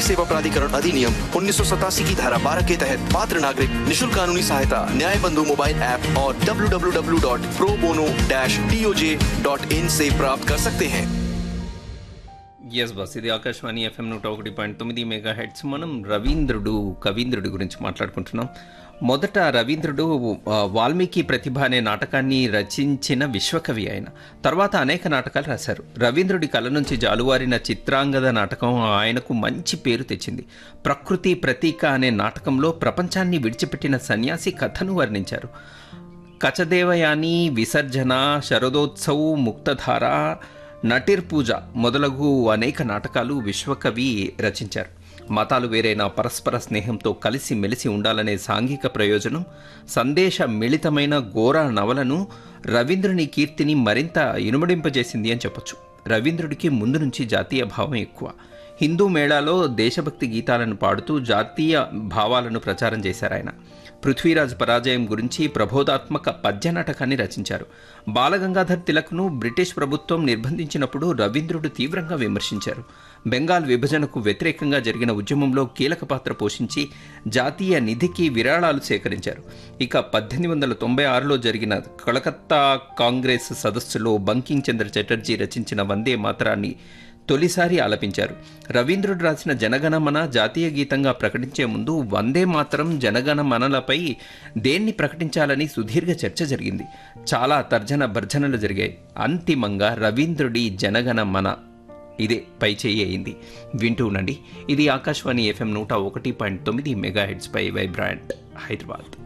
नागरिक सेवा प्राधिकरण अधिनियम उन्नीस की धारा 12 के तहत पात्र नागरिक निशुल्क कानूनी सहायता न्याय बंधु मोबाइल ऐप और www.probono-toj.in से प्राप्त कर सकते हैं ఎస్ బస్ ఇది ఆకాశవాణి ఎఫ్ఎం నూట ఒకటి పాయింట్ తొమ్మిది మెగా హెడ్స్ మనం రవీంద్రుడు కవీంద్రుడి గురించి మాట్లాడుకుంటున్నాం మొదట రవీంద్రుడు ఆ, వాల్మీకి ప్రతిభ అనే నాటకాన్ని రచించిన విశ్వకవి ఆయన తర్వాత అనేక నాటకాలు రాశారు రవీంద్రుడి కళ నుంచి జాలువారిన చిత్రాంగద నాటకం ఆయనకు మంచి పేరు తెచ్చింది ప్రకృతి ప్రతీక అనే నాటకంలో ప్రపంచాన్ని విడిచిపెట్టిన సన్యాసి కథను వర్ణించారు కచదేవయాని విసర్జన శరదోత్సవ్ ముక్తధార నటిర్ పూజ మొదలగు అనేక నాటకాలు విశ్వకవి రచించారు మతాలు వేరైన పరస్పర స్నేహంతో కలిసి మెలిసి ఉండాలనే సాంఘిక ప్రయోజనం సందేశ మిళితమైన ఘోర నవలను రవీంద్రుని కీర్తిని మరింత ఇనుమడింపజేసింది అని చెప్పొచ్చు రవీంద్రుడికి ముందు నుంచి జాతీయ భావం ఎక్కువ హిందూ మేళాలో దేశభక్తి గీతాలను పాడుతూ జాతీయ భావాలను ప్రచారం చేశారు ఆయన పృథ్వీరాజ్ పరాజయం గురించి ప్రబోధాత్మక పద్య నాటకాన్ని రచించారు బాలగంగాధర్ తిలక్ను బ్రిటిష్ ప్రభుత్వం నిర్బంధించినప్పుడు రవీంద్రుడు తీవ్రంగా విమర్శించారు బెంగాల్ విభజనకు వ్యతిరేకంగా జరిగిన ఉద్యమంలో కీలక పాత్ర పోషించి జాతీయ నిధికి విరాళాలు సేకరించారు ఇక పద్దెనిమిది వందల తొంభై ఆరులో జరిగిన కలకత్తా కాంగ్రెస్ సదస్సులో బంకింగ్ చంద్ర చటర్జీ రచించిన వందే మాతరాన్ని తొలిసారి ఆలపించారు రవీంద్రుడు రాసిన జనగణమన జాతీయ గీతంగా ప్రకటించే ముందు వందే మాత్రం జనగణమనలపై దేన్ని ప్రకటించాలని సుదీర్ఘ చర్చ జరిగింది చాలా తర్జన భర్జనలు జరిగాయి అంతిమంగా రవీంద్రుడి జనగణమన ఇదే పై చేయి అయింది వింటూ ఉండండి ఇది ఆకాశవాణి ఎఫ్ఎం నూట ఒకటి పాయింట్ తొమ్మిది మెగా హెడ్స్ పై వైబ్రాంట్ హైదరాబాద్